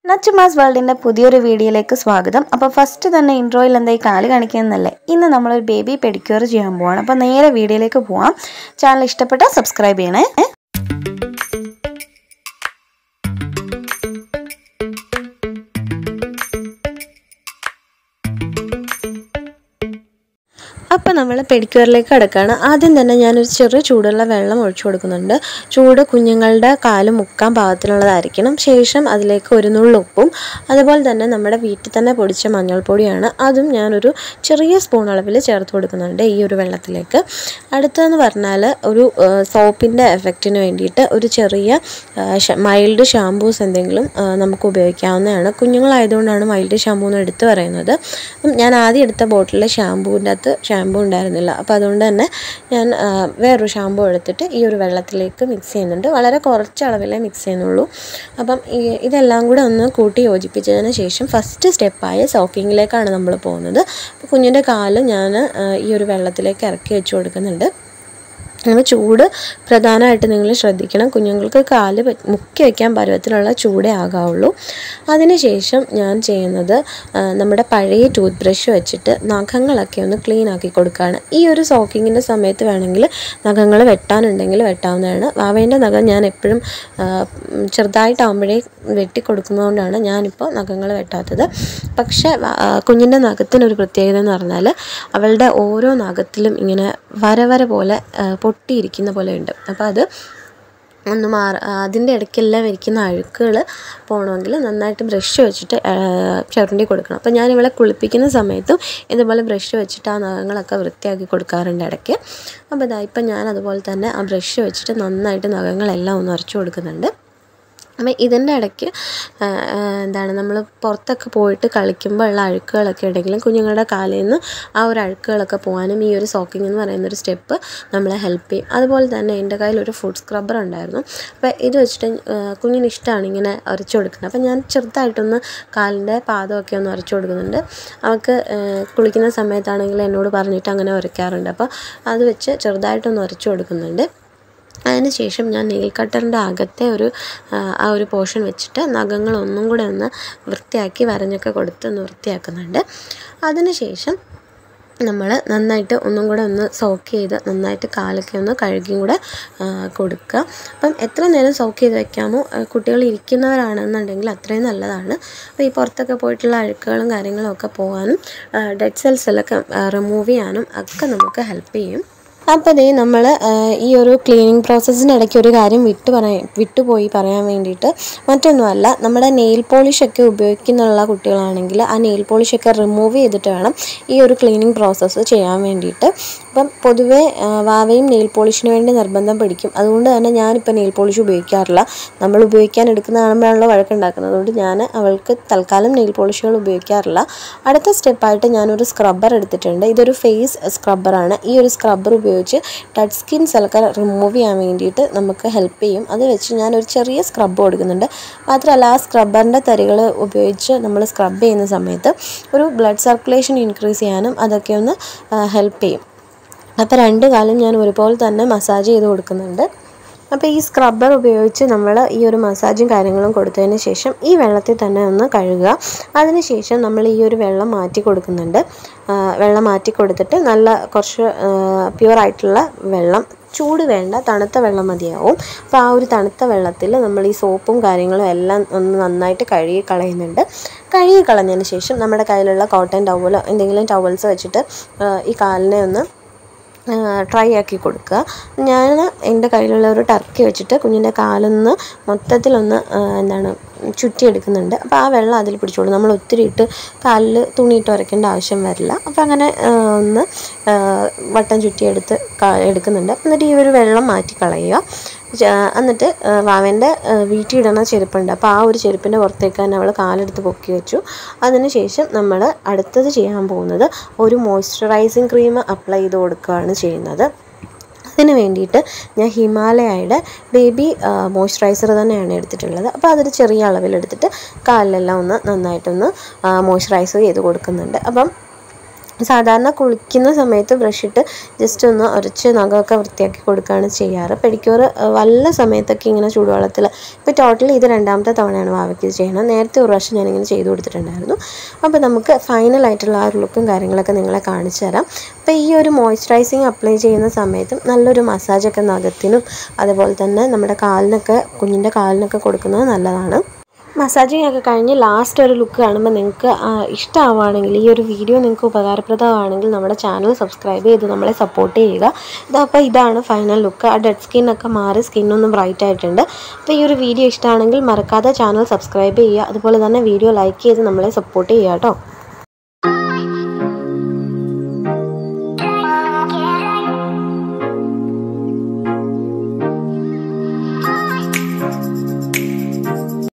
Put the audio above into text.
നച്ചുമാസ് വേൾഡിൻ്റെ പുതിയൊരു വീഡിയോയിലേക്ക് സ്വാഗതം അപ്പോൾ ഫസ്റ്റ് തന്നെ ഇൻട്രോയിൽ എന്തായി കാല് കാണിക്കുന്നതല്ലേ ഇന്ന് നമ്മളൊരു ബേബി പെഡിക്യൂർ ചെയ്യാൻ പോവാണ് അപ്പോൾ നേരെ വീഡിയോയിലേക്ക് പോവാം ചാനൽ ഇഷ്ടപ്പെട്ടാൽ സബ്സ്ക്രൈബ് ചെയ്യണേ അപ്പോൾ നമ്മൾ പെഡിക്യൂറിലേക്ക് കിടക്കുകയാണ് ആദ്യം തന്നെ ഞാനൊരു ചെറു ചൂടുള്ള വെള്ളം ഒഴിച്ചു കൊടുക്കുന്നുണ്ട് ചൂട് കുഞ്ഞുങ്ങളുടെ കാല് മുക്കാൻ പാകത്തിനുള്ളതായിരിക്കണം ശേഷം അതിലേക്ക് ഒരു നുള്ളു ഉപ്പും അതുപോലെ തന്നെ നമ്മുടെ വീട്ടിൽ തന്നെ പൊടിച്ച മഞ്ഞൾപ്പൊടിയാണ് അതും ഞാനൊരു ചെറിയ സ്പൂൺ അളവിൽ ചേർത്ത് കൊടുക്കുന്നുണ്ട് ഈ ഒരു വെള്ളത്തിലേക്ക് അടുത്തതെന്ന് പറഞ്ഞാൽ ഒരു സോപ്പിൻ്റെ എഫക്റ്റിന് വേണ്ടിയിട്ട് ഒരു ചെറിയ മൈൽഡ് ഷാമ്പൂസ് എന്തെങ്കിലും ആ, നമുക്ക് ഉപയോഗിക്കാവുന്നതാണ് കുഞ്ഞുങ്ങളായതുകൊണ്ടാണ് മൈൽഡ് ഷാമ്പൂ എന്ന് എടുത്ത് പറയുന്നത് അപ്പം ഞാൻ ആദ്യം എടുത്ത ബോട്ടിലെ ഷാമ്പൂവിൻ്റെ അകത്ത് ഷാമ്പൂ ഉണ്ടായിരുന്നില്ല അപ്പോൾ അതുകൊണ്ട് തന്നെ ഞാൻ ആ, വേറൊരു ഷാമ്പൂ എടുത്തിട്ട് ഈ ഒരു വെള്ളത്തിലേക്ക് മിക്സ് ചെയ്യുന്നുണ്ട് വളരെ കുറച്ച് അളവിലേ മിക്സ് ചെയ്യുന്നുള്ളൂ അപ്പം ഈ ഇതെല്ലാം കൂടെ ഒന്ന് കൂട്ടി യോജിപ്പിച്ചതിന് ശേഷം ഫസ്റ്റ് സ്റ്റെപ്പായ സോക്കിങ്ങിലേക്കാണ് നമ്മൾ പോകുന്നത് അപ്പോൾ കുഞ്ഞിൻ്റെ കാല് ഞാൻ ആ, ഈ ഒരു വെള്ളത്തിലേക്ക് ഇറക്കി വെച്ച് കൊടുക്കുന്നുണ്ട് അങ്ങനെ ചൂട് പ്രധാനമായിട്ട് നിങ്ങൾ ശ്രദ്ധിക്കണം കുഞ്ഞുങ്ങൾക്ക് കാല് പ- മുക്കി വയ്ക്കാൻ പരുവത്തിലുള്ള ചൂടേ ആകാവുള്ളൂ അതിനുശേഷം ഞാൻ ചെയ്യുന്നത് ആ, നമ്മുടെ പഴയ ടൂത്ത് ബ്രഷ് വെച്ചിട്ട് നഖങ്ങളൊക്കെ ഒന്ന് ക്ലീൻ ആക്കി കൊടുക്കുകയാണ് ഈ ഒരു സോക്കിങ്ങിൻ്റെ സമയത്ത് വേണമെങ്കിൽ നഖങ്ങൾ വെട്ടാനുണ്ടെങ്കിൽ വെട്ടാവുന്നതാണ് വാവേൻ്റെ നഖം ഞാൻ എപ്പോഴും ആ, ഉം, ചെറുതായിട്ടാകുമ്പോഴേ വെട്ടി കൊടുക്കുന്നതുകൊണ്ടാണ് ഞാനിപ്പോൾ നഖങ്ങൾ വെട്ടാത്തത് പക്ഷേ വ- ആ, കുഞ്ഞിൻ്റെ നഖത്തിനൊരു പ്രത്യേകത എന്ന് പറഞ്ഞാൽ അവളുടെ ഓരോ നഖത്തിലും ഇങ്ങനെ വര വര പോലെ ആ, പൊട്ടിയിരിക്കുന്ന പോലെ ഉണ്ട് അപ്പോൾ അത് ഒന്ന് മാറ അതിൻ്റെ ഇടയ്ക്കെല്ലാം ഇരിക്കുന്ന അഴുക്കുകൾ പോകണമെങ്കിൽ നന്നായിട്ട് ബ്രഷ് വെച്ചിട്ട് ആ, ചുരണ്ടി കൊടുക്കണം അപ്പോൾ ഞാൻ ഇവളെ കുളിപ്പിക്കുന്ന സമയത്തും ഇതുപോലെ ബ്രഷ് വെച്ചിട്ട് ആ നഖങ്ങളൊക്കെ വൃത്തിയാക്കി കൊടുക്കാറുണ്ട് ഇടയ്ക്ക് അപ്പോൾ ഇതാ ഇപ്പം ഞാൻ അതുപോലെ തന്നെ ആ ബ്രഷ് വെച്ചിട്ട് നന്നായിട്ട് നഖങ്ങളെല്ലാം ഒന്ന് ഉരച്ചു കൊടുക്കുന്നുണ്ട് അപ്പം ഇതിൻ്റെ ഇടയ്ക്ക് ആ, ആ, എന്താണ് നമ്മൾ പുറത്തൊക്കെ പോയിട്ട് കളിക്കുമ്പോൾ ഉള്ള അഴുക്കുകളൊക്കെ ഉണ്ടെങ്കിലും കുഞ്ഞുങ്ങളുടെ കാലിൽ നിന്ന് ആ ഒരു അഴുക്കുകളൊക്കെ പോകാനും ഈ ഒരു സോക്കിംഗ് എന്ന് പറയുന്ന ഒരു സ്റ്റെപ്പ് നമ്മളെ ഹെൽപ്പ് ചെയ്യും അതുപോലെ തന്നെ എൻ്റെ കയ്യിൽ ഒരു ഫുഡ് സ്ക്രബ്ബർ ഉണ്ടായിരുന്നു അപ്പോൾ ഇത് വെച്ചിട്ട് ആ, കുഞ്ഞിന് ഇഷ്ടമാണ് ഇങ്ങനെ ഉരച്ചു കൊടുക്കുന്നത് അപ്പോൾ ഞാൻ ചെറുതായിട്ടൊന്ന് കാലിൻ്റെ പാദമൊക്കെ ഒന്ന് ഉരച്ചു കൊടുക്കുന്നുണ്ട് അവൾക്ക് ആ, കുളിക്കുന്ന സമയത്താണെങ്കിൽ എന്നോട് പറഞ്ഞിട്ട് അങ്ങനെ ഉരയ്ക്കാറുണ്ട് അപ്പോൾ അത് വെച്ച് ചെറുതായിട്ടൊന്ന് ഉരച്ചു കൊടുക്കുന്നുണ്ട് അതിനുശേഷം ഞാൻ നെയിൽ കട്ടറിൻ്റെ അകത്തെ ഒരു ആ, ആ ഒരു പോർഷൻ വെച്ചിട്ട് നഖങ്ങൾ ഒന്നും കൂടെ ഒന്ന് വൃത്തിയാക്കി വരഞ്ഞൊക്കെ കൊടുത്ത് ഒന്ന് വൃത്തിയാക്കുന്നുണ്ട് അതിനുശേഷം നമ്മൾ നന്നായിട്ട് ഒന്നും കൂടെ ഒന്ന് സോക്ക് ചെയ്ത് നന്നായിട്ട് കാലൊക്കെ ഒന്ന് കഴുകിയും കൂടെ ആ, കൊടുക്കുക അപ്പം എത്ര നേരം സോക്ക് ചെയ്ത് വെക്കാമോ ആ, കുട്ടികൾ ഇരിക്കുന്നവരാണെന്നുണ്ടെങ്കിൽ അത്രയും നല്ലതാണ് അപ്പോൾ ഈ പുറത്തൊക്കെ പോയിട്ടുള്ള അഴുക്കുകളും കാര്യങ്ങളും ഒക്കെ പോകാനും ഡെഡ് സെൽസിലൊക്കെ റിമൂവ് ചെയ്യാനും ഒക്കെ നമുക്ക് ഹെൽപ്പ് ചെയ്യും അപ്പോൾ ദേ നമ്മൾ ഈ ഒരു ക്ലീനിങ് പ്രോസസ്സിൻ്റെ ഇടയ്ക്ക് ഒരു കാര്യം വിട്ടു പറയാൻ വിട്ടുപോയി പറയാൻ വേണ്ടിയിട്ട് മറ്റൊന്നുമല്ല നമ്മുടെ നെയിൽ പോളിഷൊക്കെ ഉപയോഗിക്കുന്നുള്ള കുട്ടികളാണെങ്കിൽ ആ നെയിൽ പോളിഷൊക്കെ റിമൂവ് ചെയ്തിട്ട് വേണം ഈ ഒരു ക്ലീനിങ് പ്രോസസ്സ് ചെയ്യാൻ വേണ്ടിയിട്ട് അപ്പം പൊതുവേ ആ, വാവയും നെയിൽ പോളിഷിന് വേണ്ടി നിർബന്ധം പിടിക്കും അതുകൊണ്ട് തന്നെ ഞാനിപ്പോൾ നെയിൽ പോളിഷ് ഉപയോഗിക്കാറില്ല നമ്മൾ ഉപയോഗിക്കാൻ എടുക്കുന്ന കാണുമ്പോഴാണല്ലോ വഴക്കുണ്ടാക്കുന്നത് അതുകൊണ്ട് ഞാൻ അവൾക്ക് തൽക്കാലം നെയിൽ പോളിഷുകൾ ഉപയോഗിക്കാറില്ല അടുത്ത സ്റ്റെപ്പായിട്ട് ഞാനൊരു സ്ക്രബ്ബർ എടുത്തിട്ടുണ്ട് ഇതൊരു ഫേസ് സ്ക്രബ്ബറാണ് ഈ ഒരു സ്ക്രബ്ബർ ഉപയോഗിച്ച് ഡെഡ് സ്കിൻസ് ഒക്കെ റിമൂവ് ചെയ്യാൻ വേണ്ടിയിട്ട് നമുക്ക് ഹെൽപ്പ് ചെയ്യും അത് വെച്ച് ഞാനൊരു ചെറിയ സ്ക്രബ്ബ് കൊടുക്കുന്നുണ്ട് മാത്രമല്ല ആ സ്ക്രബ്ബറിൻ്റെ തരികൾ ഉപയോഗിച്ച് നമ്മൾ സ്ക്രബ് ചെയ്യുന്ന സമയത്ത് ഒരു ബ്ലഡ് സർക്കുലേഷൻ ഇൻക്രീസ് ചെയ്യാനും അതൊക്കെ ഒന്ന് ഹെൽപ്പ് ചെയ്യും അപ്പോൾ രണ്ട് കാലം ഞാൻ ഒരുപോലെ തന്നെ മസാജ് ചെയ്ത് കൊടുക്കുന്നുണ്ട് അപ്പോൾ ഈ സ്ക്രബ്ബർ ഉപയോഗിച്ച് നമ്മൾ ഈ ഒരു മസാജും കാര്യങ്ങളും കൊടുത്തതിന് ശേഷം ഈ വെള്ളത്തിൽ തന്നെ ഒന്ന് കഴുകുക അതിനുശേഷം നമ്മൾ ഈ ഒരു വെള്ളം മാറ്റി കൊടുക്കുന്നുണ്ട് ആ, വെള്ളം മാറ്റി കൊടുത്തിട്ട് നല്ല കുറച്ച് പ്യുവർ ആയിട്ടുള്ള വെള്ളം ചൂട് വേണ്ട തണുത്ത വെള്ളം മതിയാവും അപ്പോൾ ആ ഒരു തണുത്ത വെള്ളത്തിൽ നമ്മൾ ഈ സോപ്പും കാര്യങ്ങളും എല്ലാം ഒന്ന് നന്നായിട്ട് കഴുകി കളയുന്നുണ്ട് കഴുകി കളഞ്ഞതിന് ശേഷം നമ്മുടെ കയ്യിലുള്ള കോട്ടൺ ടവലോ എന്തെങ്കിലും ടവൽസ് വെച്ചിട്ട് ആ, ഈ കാലിനെ ഒന്ന് ട്രൈ ആക്കി കൊടുക്കുക ഞാൻ എൻ്റെ കയ്യിലുള്ള ഒരു ടർക്കി വെച്ചിട്ട് കുഞ്ഞിൻ്റെ കാലൊന്ന് മൊത്തത്തിലൊന്ന് ആ, എന്താണ് ചുറ്റിയെടുക്കുന്നുണ്ട് അപ്പോൾ ആ വെള്ളം അതിൽ പിടിച്ചോളൂ നമ്മൾ ഒത്തിരി ഇട്ട് കാലിൽ തുണിയിട്ട് ഉരയ്ക്കേണ്ട ആവശ്യം വരില്ല അപ്പോൾ അങ്ങനെ ആ, ഒന്ന് ആ, വട്ടം ചുറ്റിയെടുത്ത് ക- എടുക്കുന്നുണ്ട് എന്നിട്ട് ഈ ഒരു വെള്ളം മാറ്റി കളയുക ച- എന്നിട്ട് ആ, വാവൻ്റെ ആ, വീട്ടിൽ ഇടുന്ന ചെരുപ്പുണ്ട് അപ്പോൾ ആ ഒരു ചെരുപ്പിൻ്റെ പുറത്തേക്ക് തന്നെ അവൾ കാലെടുത്ത് പൊക്കി വെച്ചു അതിനുശേഷം നമ്മൾ അടുത്തത് ചെയ്യാൻ പോകുന്നത് ഒരു മോയ്സ്ചറൈസിങ് ക്രീം അപ്ലൈ ചെയ്ത് കൊടുക്കുകയാണ് ചെയ്യുന്നത് അതിന് വേണ്ടിയിട്ട് ഞാൻ ഹിമാലയയുടെ ബേബി മോയ്സ്ചറൈസർ തന്നെയാണ് എടുത്തിട്ടുള്ളത് അപ്പോൾ അതൊരു ചെറിയ അളവിലെടുത്തിട്ട് കാലിലെല്ലാം ഒന്ന് നന്നായിട്ടൊന്ന് മോയ്സ്ചറൈസ് ചെയ്ത് കൊടുക്കുന്നുണ്ട് അപ്പം സാധാരണ കുളിക്കുന്ന സമയത്ത് ബ്രഷ് ഇട്ട് ജസ്റ്റ് ഒന്ന് ഉരച്ച് നഖമൊക്കെ വൃത്തിയാക്കി കൊടുക്കുകയാണ് ചെയ്യാറ് പെഡിക്യൂർ വല്ല സമയത്തൊക്കെ ഇങ്ങനെ ചൂടുവെള്ളത്തിൽ ഇപ്പോൾ ടോട്ടൽ ഇത് രണ്ടാമത്തെ തവണയാണ് വാവയ്ക്ക് ഇത് ചെയ്യണം നേരത്തെ ഒരു പ്രാവശ്യം ഞാനിങ്ങനെ ചെയ്തു കൊടുത്തിട്ടുണ്ടായിരുന്നു അപ്പോൾ നമുക്ക് ഫൈനൽ ആയിട്ടുള്ള ആ ഒരു ലുക്കും കാര്യങ്ങളൊക്കെ നിങ്ങളെ കാണിച്ചു തരാം അപ്പോൾ ഈ ഒരു മോയ്സ്ചറൈസിങ് അപ്ലൈ ചെയ്യുന്ന സമയത്തും നല്ലൊരു മസാജൊക്കെ നഖത്തിനും അതുപോലെ തന്നെ നമ്മുടെ കാലിനൊക്കെ കുഞ്ഞിൻ്റെ കാലിനൊക്കെ കൊടുക്കുന്നത് നല്ലതാണ് മസാജിങ് ഒക്കെ കഴിഞ്ഞ് ലാസ്റ്റ് ഒരു ലുക്ക് കാണുമ്പോൾ നിങ്ങൾക്ക് ഇഷ്ടമാവുകയാണെങ്കിൽ ഈ ഒരു വീഡിയോ നിങ്ങൾക്ക് ഉപകാരപ്രദമാണെങ്കിൽ നമ്മുടെ ചാനൽ സബ്സ്ക്രൈബ് ചെയ്ത് നമ്മളെ സപ്പോർട്ട് ചെയ്യുക ഇതപ്പോൾ ഇതാണ് ഫൈനൽ ലുക്ക് ആ ഡെഡ് സ്കിന്നൊക്കെ മാറി സ്കിന്നൊന്നും ബ്രൈറ്റ് ആയിട്ടുണ്ട് അപ്പോൾ ഈ ഒരു വീഡിയോ ഇഷ്ടമാണെങ്കിൽ മറക്കാതെ ചാനൽ സബ്സ്ക്രൈബ് ചെയ്യുക അതുപോലെ തന്നെ വീഡിയോ ലൈക്ക് ചെയ്ത് നമ്മളെ സപ്പോർട്ട് ചെയ്യുക കേട്ടോ